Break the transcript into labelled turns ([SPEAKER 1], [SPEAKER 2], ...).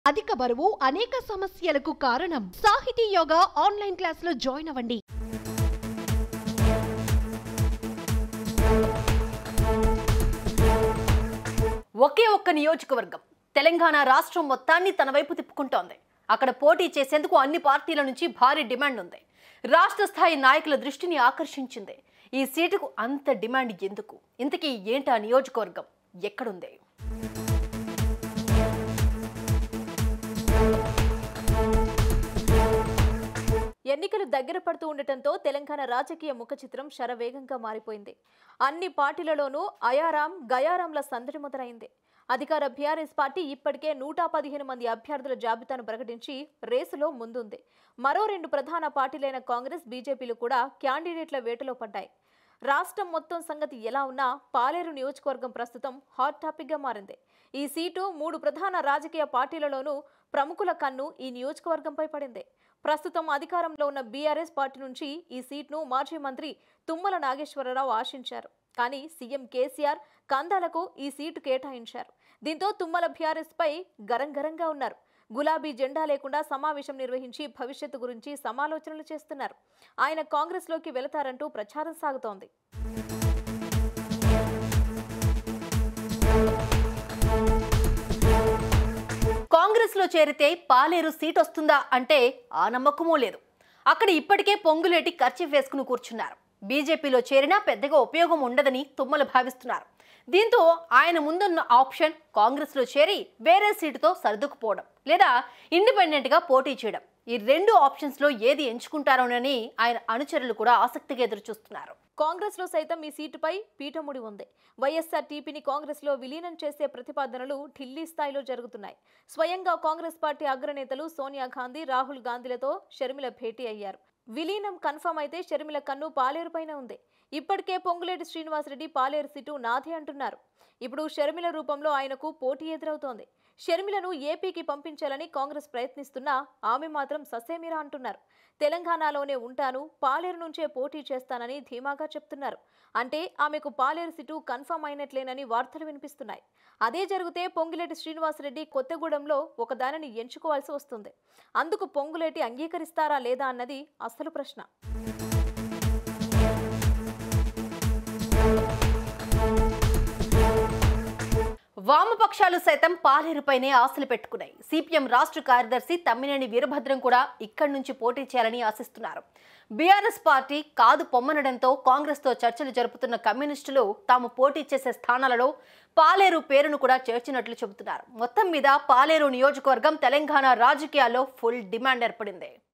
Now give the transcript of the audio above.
[SPEAKER 1] అధిక బరువు అనేక సమస్యలకు కారణం సాహితీ యోగా ఆన్లైన్ క్లాసులో జాయిన్ అవ్వండి
[SPEAKER 2] ఒకే ఒక్క నియోజకవర్గం తెలంగాణ రాష్ట్రం మొత్తాన్ని తన వైపు తిప్పుకుంటోంది అక్కడ పోటీ చేసేందుకు అన్ని పార్టీల నుంచి భారీ డిమాండ్ ఉంది రాష్ట్ర స్థాయి నాయకుల దృష్టిని ఆకర్షించింది ఈ సీటుకు అంత డిమాండ్ ఎందుకు ఇంతకీ ఏంటా నియోజకవర్గం ఎక్కడుంది
[SPEAKER 3] ఎన్నికలు దగ్గర పడుతూ ఉండటంతో తెలంగాణ రాజకీయ ముఖ చిత్రం శరవేగంగా మారిపోయింది అన్ని పార్టీలలోనూ అయారాం గయారాంల సందడి మొదలైంది అధికార బీఆర్ఎస్ పార్టీ ఇప్పటికే నూట పదిహేను మంది అభ్యర్థుల జాబితాను ప్రకటించి రేసులో ముందుంది మరో రెండు ప్రధాన పార్టీలైన కాంగ్రెస్ బీజేపీలు కూడా క్యాండిడేట్ల వేటలో పడ్డాయి రాష్ట్రం మొత్తం సంగతి ఎలా ఉన్నా పాలేరు నియోజకవర్గం ప్రస్తుతం హాట్ టాపిక్గా మారింది ఈ సీటు మూడు ప్రధాన రాజకీయ పార్టీలలోనూ ప్రముఖుల కన్ను ఈ నియోజకవర్గంపై పడింది ప్రస్తుతం అధికారంలో ఉన్న బీఆర్ఎస్ పార్టీ నుంచి ఈ సీట్ను మాజీ మంత్రి తుమ్మల నాగేశ్వరరావు ఆశించారు కానీ సీఎం కేసీఆర్ కందాలకు ఈ సీటు కేటాయించారు దీంతో తుమ్మల బీఆర్ఎస్ పై గరంగరంగా ఉన్నారు గులాబీ జెండా లేకుండా సమావేశం నిర్వహించి భవిష్యత్తు గురించి సమాలోచనలు చేస్తున్నారు ఆయన కాంగ్రెస్లోకి వెళతారంటూ ప్రచారం సాగుతోంది
[SPEAKER 2] కాంగ్రెస్ లో చేరితే పాలేరు సీట్ వస్తుందా అంటే ఆ నమ్మకమూ లేదు అక్కడ ఇప్పటికే పొంగులేటి ఖర్చు వేసుకుని కూర్చున్నారు బీజేపీలో చేరినా పెద్దగా ఉపయోగం ఉండదని తుమ్మలు భావిస్తున్నారు దీంతో ఆయన ముందున్న ఆప్షన్ కాంగ్రెస్లో చేరి వేరే సీటుతో సర్దుకుపోవడం లేదా ఇండిపెండెంట్గా పోటీ చేయడం ఈ రెండు ఆప్షన్స్లో ఏది ఎంచుకుంటారోనని ఆయన అనుచరులు కూడా ఆసక్తిగా ఎదురుచూస్తున్నారు
[SPEAKER 3] కాంగ్రెస్ లో సైతం ఈ సీటుపై పీఠముడి ఉంది వైఎస్ఆర్ టీపీని కాంగ్రెస్ లో విలీనం చేసే ప్రతిపాదనలు ఢిల్లీ స్థాయిలో జరుగుతున్నాయి స్వయంగా కాంగ్రెస్ పార్టీ అగ్రనేతలు సోనియా గాంధీ రాహుల్ గాంధీలతో షర్మిల భేటీ అయ్యారు విలీనం కన్ఫర్మ్ అయితే షర్మిల కన్ను పాలేరు పైన ఉంది ఇప్పటికే పొంగులేటి శ్రీనివాసరెడ్డి పాలేరు సీటు నాదే అంటున్నారు ఇప్పుడు షర్మిల రూపంలో ఆయనకు పోటీ ఎదురవుతోంది షర్మిలను ఏపీకి పంపించాలని కాంగ్రెస్ ప్రయత్నిస్తున్నా ఆమె మాత్రం ససేమిరా అంటున్నారు తెలంగాణలోనే ఉంటాను పాలేరు నుంచే పోటీ చేస్తానని ధీమాగా చెప్తున్నారు అంటే ఆమెకు పాలేరు సీటు కన్ఫర్మ్ అయినట్లేనని వార్తలు వినిపిస్తున్నాయి అదే జరిగితే పొంగులేటి శ్రీనివాసరెడ్డి కొత్తగూడెంలో ఒక దానిని ఎంచుకోవాల్సి వస్తుంది అందుకు పొంగులేటి అంగీకరిస్తారా లేదా అన్నది అసలు ప్రశ్న
[SPEAKER 2] వామపక్షాలు సైతం పాలేరుపైనే ఆశలు పెట్టుకున్నాయి సిపిఎం రాష్ట్ర కార్యదర్శి తమ్మినేని వీరభద్రం కూడా ఇక్కడి నుంచి పోటీ చేయాలని ఆశిస్తున్నారు బీఆర్ఎస్ పార్టీ కాదు పొమ్మనడంతో కాంగ్రెస్తో చర్చలు జరుపుతున్న కమ్యూనిస్టులు తాము పోటీ చేసే స్థానాలలో పాలేరు పేరును కూడా చేర్చినట్లు చెబుతున్నారు మొత్తం మీద పాలేరు నియోజకవర్గం తెలంగాణ రాజకీయాల్లో ఫుల్ డిమాండ్ ఏర్పడింది